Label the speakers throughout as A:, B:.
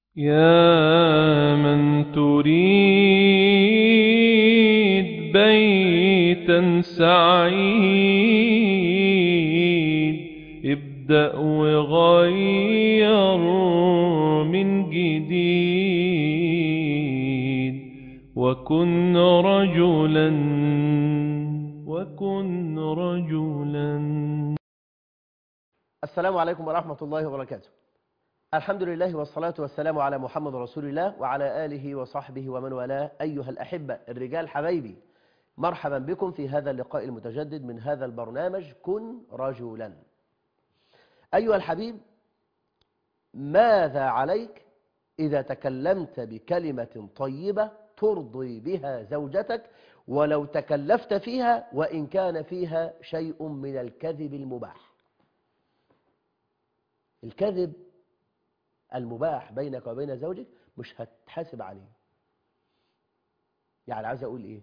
A: يا من تريد بيتا سعيد ابدأ وغير من جديد وكن رجلا وكن رجلا
B: السلام عليكم ورحمة الله وبركاته الحمد لله والصلاة والسلام على محمد رسول الله وعلى آله وصحبه ومن والاه أيها الأحبة الرجال حبايبي مرحبا بكم في هذا اللقاء المتجدد من هذا البرنامج كن رجلا أيها الحبيب ماذا عليك إذا تكلمت بكلمة طيبة ترضي بها زوجتك ولو تكلفت فيها وإن كان فيها شيء من الكذب المباح الكذب المباح بينك وبين زوجك مش هتحاسب عليه يعني عايز اقول ايه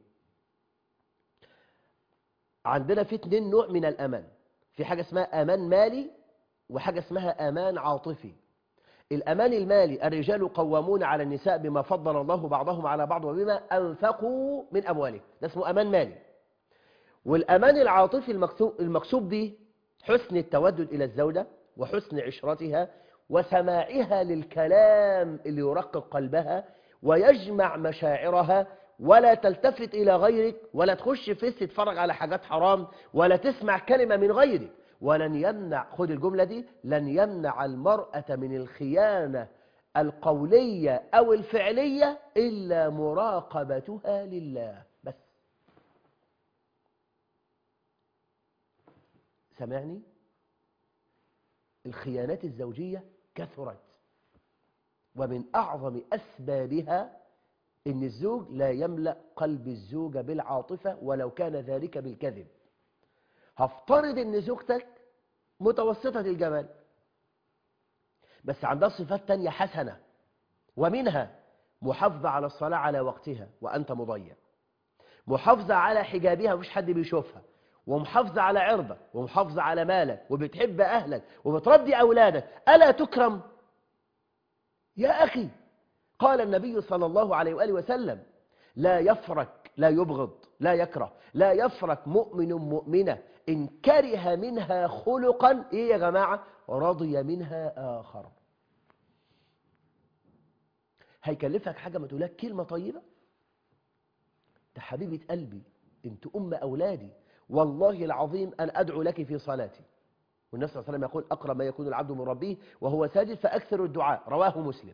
B: عندنا في اتنين نوع من الامان في حاجه اسمها امان مالي وحاجه اسمها امان عاطفي الامان المالي الرجال قوامون على النساء بما فضل الله بعضهم على بعض وبما انفقوا من اموالهم ده اسمه امان مالي والامان العاطفي المكسوب المكسوب به حسن التودد الى الزوجه وحسن عشرتها وسماعها للكلام اللي يرقق قلبها ويجمع مشاعرها ولا تلتفت إلى غيرك ولا تخش فيس تتفرج على حاجات حرام ولا تسمع كلمة من غيرك ولن يمنع خد الجملة دي لن يمنع المرأة من الخيانة القولية أو الفعلية إلا مراقبتها لله بس سمعني الخيانات الزوجية كثرت ومن أعظم أسبابها إن الزوج لا يملأ قلب الزوجة بالعاطفة ولو كان ذلك بالكذب هفترض إن زوجتك متوسطة الجمال بس عندها صفات تانية حسنة ومنها محافظة على الصلاة على وقتها وأنت مضيع محافظة على حجابها مفيش حد بيشوفها ومحافظة على عرضك ومحافظة على مالك وبتحب أهلك وبتربي أولادك ألا تكرم يا أخي قال النبي صلى الله عليه وآله وسلم لا يفرك لا يبغض لا يكره لا يفرك مؤمن مؤمنة إن كره منها خلقا إيه يا جماعة رضي منها آخر هيكلفك حاجة ما تقولك كلمة طيبة ده حبيبة قلبي انت أم أولادي والله العظيم أن أدعو لك في صلاتي والنبي صلى الله عليه وسلم يقول أقرب ما يكون العبد من ربه وهو ساجد فأكثر الدعاء رواه مسلم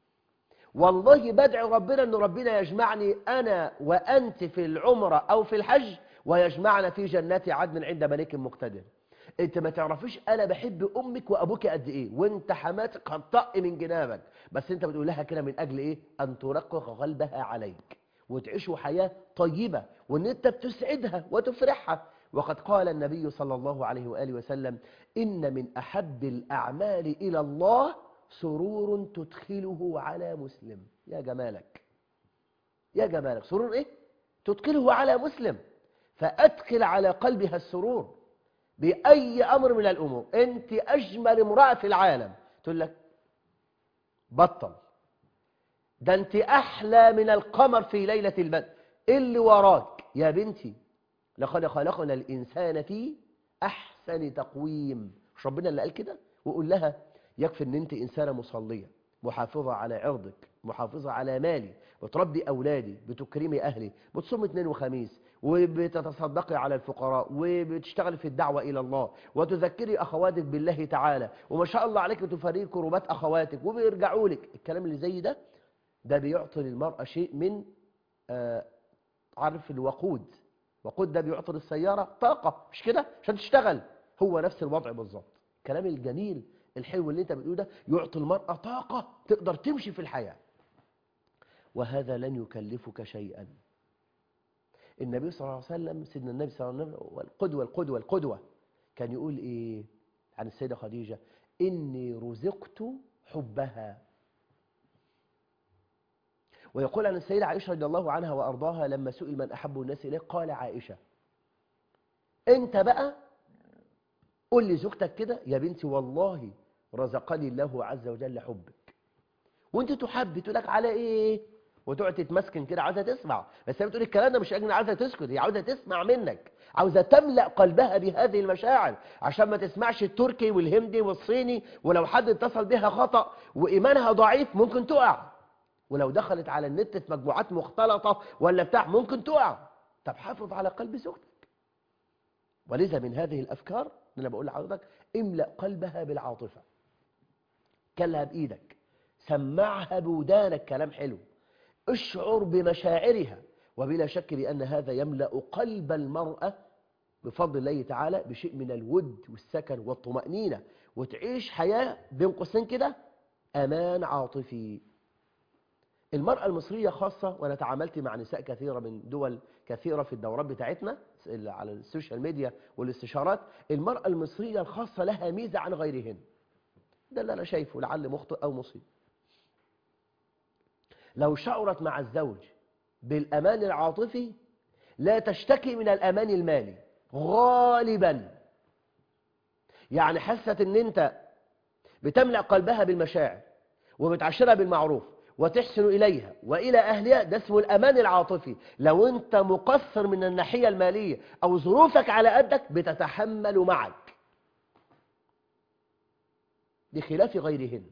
B: والله بدعي ربنا أن ربنا يجمعني أنا وأنت في العمرة أو في الحج ويجمعنا في جنات عدن عند ملك مقتدر انت ما تعرفيش انا بحب امك وابوك قد ايه وانت حماتك هتطق من جنابك بس انت بتقول لها كده من اجل ايه ان ترقق قلبها عليك وتعيشوا حياة طيبة وان انت بتسعدها وتفرحها وقد قال النبي صلى الله عليه وآله وسلم إن من أحب الأعمال إلى الله سرور تدخله على مسلم يا جمالك يا جمالك سرور إيه؟ تدخله على مسلم فأدخل على قلبها السرور بأي أمر من الأمور أنت أجمل امرأة في العالم تقول لك بطل ده انت احلى من القمر في ليلة البدر اللي وراك يا بنتي لقد خلقنا الانسان في احسن تقويم مش ربنا اللي قال كده وقول لها يكفي ان انت انسانة مصلية محافظة على عرضك محافظة على مالي بتربي اولادي بتكرمي اهلي بتصوم اثنين وخميس وبتتصدقي على الفقراء وبتشتغل في الدعوة إلى الله وتذكري أخواتك بالله تعالى وما شاء الله عليك بتفريق كروبات أخواتك وبيرجعوا لك الكلام اللي زي ده ده بيعطي للمرأة شيء من آه عارف الوقود وقود ده بيعطي للسيارة طاقة مش كده عشان تشتغل هو نفس الوضع بالظبط الكلام الجميل الحلو اللي انت بتقوله ده يعطي المرأة طاقة تقدر تمشي في الحياة وهذا لن يكلفك شيئا النبي صلى الله عليه وسلم سيدنا النبي صلى الله عليه وسلم والقدوة القدوة القدوة كان يقول ايه عن السيدة خديجة إني رزقت حبها ويقول عن السيدة عائشة رضي الله عنها وأرضاها لما سئل من أحب الناس إليه قال عائشة أنت بقى قول لزوجتك كده يا بنتي والله رزقني الله عز وجل حبك وانت تحب تقول لك على ايه وتقعد تتمسكن كده عاوزه تسمع بس هي بتقول الكلام ده مش اجل عاوزه تسكت هي عاوزه تسمع منك عاوزه تملا قلبها بهذه المشاعر عشان ما تسمعش التركي والهندي والصيني ولو حد اتصل بها خطا وايمانها ضعيف ممكن تقع ولو دخلت على النت في مجموعات مختلطه ولا بتاع ممكن تقع طب حافظ على قلب زوجتك ولذا من هذه الافكار اللي انا بقول لحضرتك املا قلبها بالعاطفه كلها بايدك سمعها بودانك كلام حلو اشعر بمشاعرها وبلا شك بأن هذا يملأ قلب المرأة بفضل الله تعالى بشيء من الود والسكن والطمأنينة وتعيش حياة بين قوسين كده أمان عاطفي المرأة المصرية خاصة وأنا تعاملت مع نساء كثيرة من دول كثيرة في الدورات بتاعتنا على السوشيال ميديا والاستشارات المرأة المصرية الخاصة لها ميزة عن غيرهن ده اللي أنا شايفه لعل مخطئ أو مصيب لو شعرت مع الزوج بالأمان العاطفي لا تشتكي من الأمان المالي غالبا يعني حست ان انت بتملأ قلبها بالمشاعر وبتعشرها بالمعروف وتحسن إليها وإلى أهلها ده اسمه الأمان العاطفي لو أنت مقصر من الناحية المالية أو ظروفك على قدك بتتحمل معك بخلاف غيرهن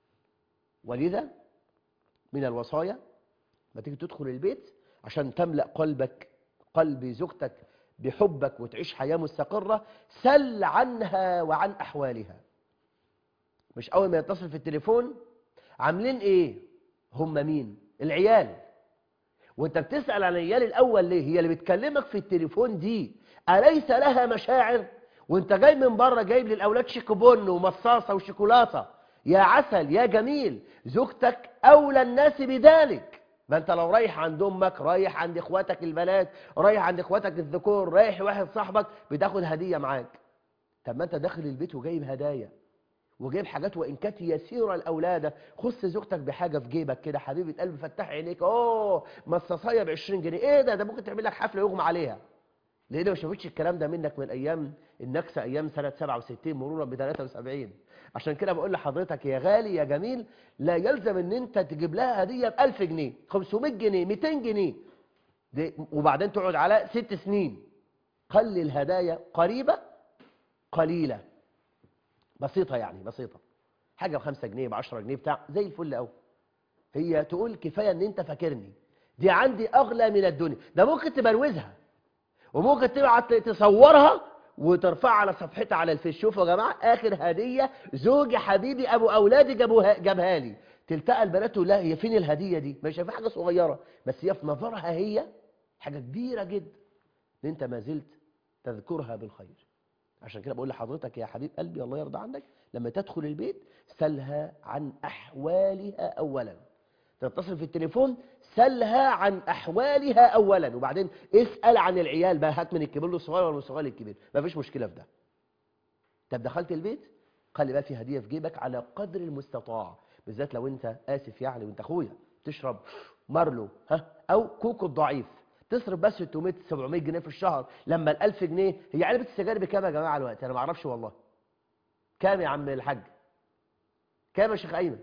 B: ولذا من الوصايا ما تيجي تدخل البيت عشان تملأ قلبك قلب زوجتك بحبك وتعيش حياة مستقرة سل عنها وعن أحوالها مش أول ما يتصل في التليفون عاملين إيه هم مين العيال وانت بتسأل عن العيال الأول ليه هي اللي بتكلمك في التليفون دي أليس لها مشاعر وانت جاي من بره جايب للأولاد شيكوبون ومصاصة وشوكولاتة يا عسل يا جميل زوجتك أولى الناس بذلك ما انت لو رايح عند امك رايح عند اخواتك البنات رايح عند اخواتك الذكور رايح واحد صاحبك بتاخد هدية معاك طب ما انت داخل البيت وجايب هدايا وجايب حاجات وان كانت يسيره لاولادك خص زوجتك بحاجه في جيبك كده حبيبه قلبي فتح عينيك اوه مصاصيه ب 20 جنيه ايه ده ده ممكن تعمل لك حفله يغمى عليها ليه ما شافتش الكلام ده منك من ايام النكسه ايام سنه 67 مرورا ب 73 عشان كده بقول لحضرتك يا غالي يا جميل لا يلزم ان انت تجيب لها هديه ب 1000 جنيه 500 جنيه 200 جنيه دي وبعدين تقعد على ست سنين خلي الهدايا قريبه قليله بسيطه يعني بسيطه حاجه ب 5 جنيه ب 10 جنيه بتاع زي الفل قوي هي تقول كفايه ان انت فاكرني دي عندي اغلى من الدنيا ده ممكن تبروزها وممكن تبعت تصورها وترفعها على صفحتها على الفيس شوفوا يا جماعه اخر هديه زوجي حبيبي ابو اولادي جابوها جابها لي تلتقى البنات تقول لها هي فين الهديه دي مش شايفها حاجه صغيره بس هي في نظرها هي حاجه كبيره جدا ان انت ما زلت تذكرها بالخير عشان كده بقول لحضرتك يا حبيب قلبي الله يرضى عنك لما تدخل البيت سلها عن احوالها اولا تتصل في التليفون سلها عن أحوالها أولا وبعدين اسأل عن العيال بقى هات من الكبير للصغير ولا من الصغير للكبير ما فيش مشكلة في ده طب دخلت البيت خلي بقى في هدية في جيبك على قدر المستطاع بالذات لو انت آسف يعني وانت أخويا تشرب مارلو ها أو كوكو الضعيف تصرف بس 600 700 جنيه في الشهر لما ال 1000 جنيه هي علبة السجاير بكام يا جماعة الوقت أنا ما أعرفش والله كام يا عم الحاج كام يا شيخ أيمن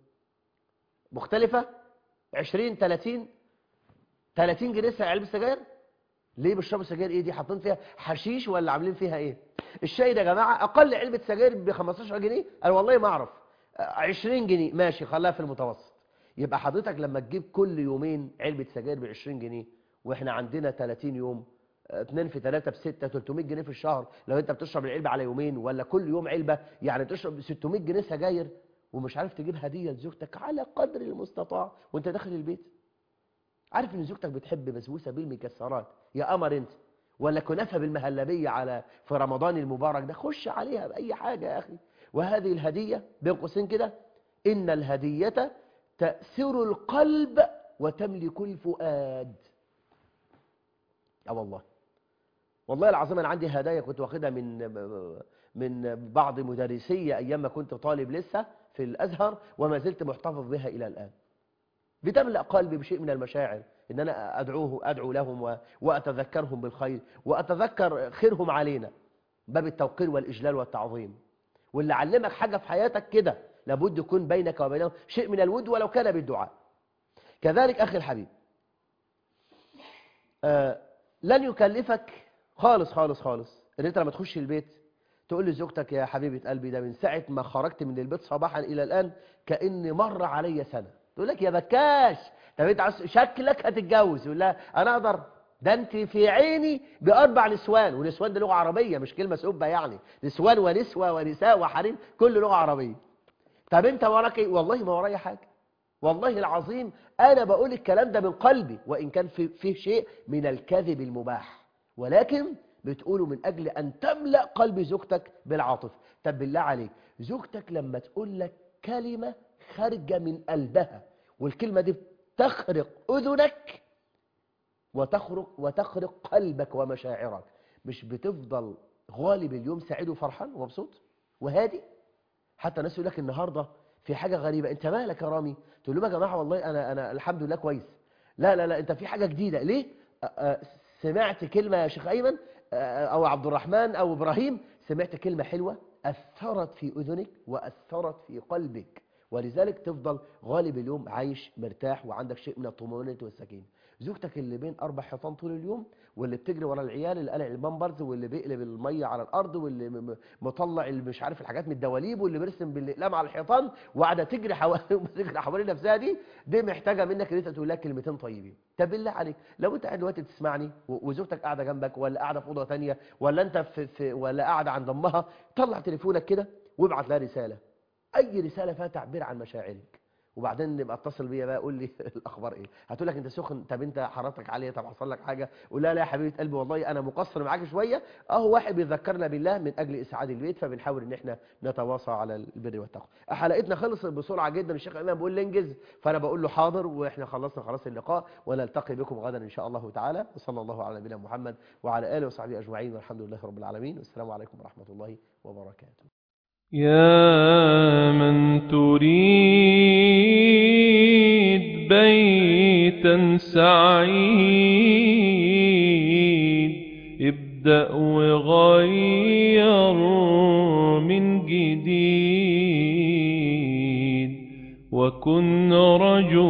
B: مختلفة 20 30 30 جنيه سعر علبة سجاير ليه بيشربوا سجاير ايه دي حاطين فيها حشيش ولا عاملين فيها ايه الشاي ده يا جماعه اقل علبه سجاير ب 15 جنيه انا والله ما اعرف 20 جنيه ماشي خليها في المتوسط يبقى حضرتك لما تجيب كل يومين علبه سجاير ب 20 جنيه واحنا عندنا 30 يوم 2 في 3 ب 6 300 جنيه في الشهر لو انت بتشرب العلبه على يومين ولا كل يوم علبه يعني تشرب 600 جنيه سجاير ومش عارف تجيب هدية لزوجتك على قدر المستطاع وانت داخل البيت عارف ان زوجتك بتحب بسبوسة بالمكسرات يا قمر انت ولا كنافة بالمهلبية على في رمضان المبارك ده خش عليها بأي حاجة يا أخي وهذه الهدية بين قوسين كده إن الهدية تأثر القلب وتملك الفؤاد اه والله والله العظيم أنا عندي هدايا كنت واخدها من من بعض مدرسي أيام ما كنت طالب لسه في الأزهر وما زلت محتفظ بها إلى الآن بتملأ قلبي بشيء من المشاعر إن أنا أدعوه أدعو لهم وأتذكرهم بالخير وأتذكر خيرهم علينا باب التوقير والإجلال والتعظيم واللي علمك حاجة في حياتك كده لابد يكون بينك وبينهم شيء من الود ولو كان بالدعاء كذلك أخي الحبيب آه لن يكلفك خالص خالص خالص ان انت لما تخش البيت تقول لزوجتك يا حبيبة قلبي ده من ساعة ما خرجت من البيت صباحا إلى الآن كأن مر علي سنة تقول لك يا بكاش طب انت عاوز- شكلك هتتجوز يقول لها انا اقدر ده انت في عيني باربع نسوان ونسوان دي لغه عربيه مش كلمه سبه يعني نسوان ونسوه ونساء وحريم كل لغه عربيه طب انت وراك ايه والله ما ورايا حاجه والله العظيم انا بقول الكلام ده من قلبي وان كان في فيه شيء من الكذب المباح ولكن بتقوله من اجل ان تملا قلب زوجتك بالعاطفه طب بالله عليك زوجتك لما تقول لك كلمه خارجه من قلبها والكلمه دي تخرق اذنك وتخرق وتخرق قلبك ومشاعرك مش بتفضل غالب اليوم سعيد وفرحان ومبسوط وهادي حتى الناس يقول لك النهارده في حاجه غريبه انت مالك يا رامي تقول لهم يا جماعه والله انا انا الحمد لله كويس لا لا لا انت في حاجه جديده ليه أ- أ- سمعت كلمه يا شيخ ايمن أ- او عبد الرحمن او ابراهيم سمعت كلمه حلوه اثرت في اذنك واثرت في قلبك ولذلك تفضل غالب اليوم عايش مرتاح وعندك شيء من الطمأنينة والسكينة زوجتك اللي بين أربع حيطان طول اليوم واللي بتجري ورا العيال اللي قلع البامبرز واللي بيقلب المية على الأرض واللي م- م- مطلع اللي مش عارف الحاجات من الدواليب واللي بيرسم بالأقلام على الحيطان وقاعدة تجري حوالين تجري حوالين نفسها دي دي محتاجة منك ان انت تقول لها كلمتين طيبين طب بالله عليك لو انت قاعد دلوقتي بتسمعني و- وزوجتك قاعدة جنبك ولا قاعدة في أوضة ثانيه ولا انت في, في ولا قاعدة عند أمها طلع تليفونك كده وابعت لها رسالة اي رساله فيها تعبير عن مشاعرك وبعدين نبقى اتصل بيا بقى قول لي الاخبار ايه هتقول لك انت سخن طب انت حرارتك عاليه طب حصل لك حاجه قول لها لا يا حبيبه قلبي والله انا مقصر معاك شويه اهو واحد بيذكرنا بالله من اجل اسعاد البيت فبنحاول ان احنا نتواصى على البر والتقوى حلقتنا خلصت بسرعه جدا الشيخ امام بيقول لي انجز فانا بقول له حاضر واحنا خلصنا خلاص اللقاء ونلتقي بكم غدا ان شاء الله تعالى وصلى الله على نبينا محمد وعلى اله وصحبه اجمعين والحمد لله رب العالمين والسلام عليكم ورحمه الله وبركاته
A: يا من تريد بيتا سعيد ابدأ وغير من جديد وكن رجلا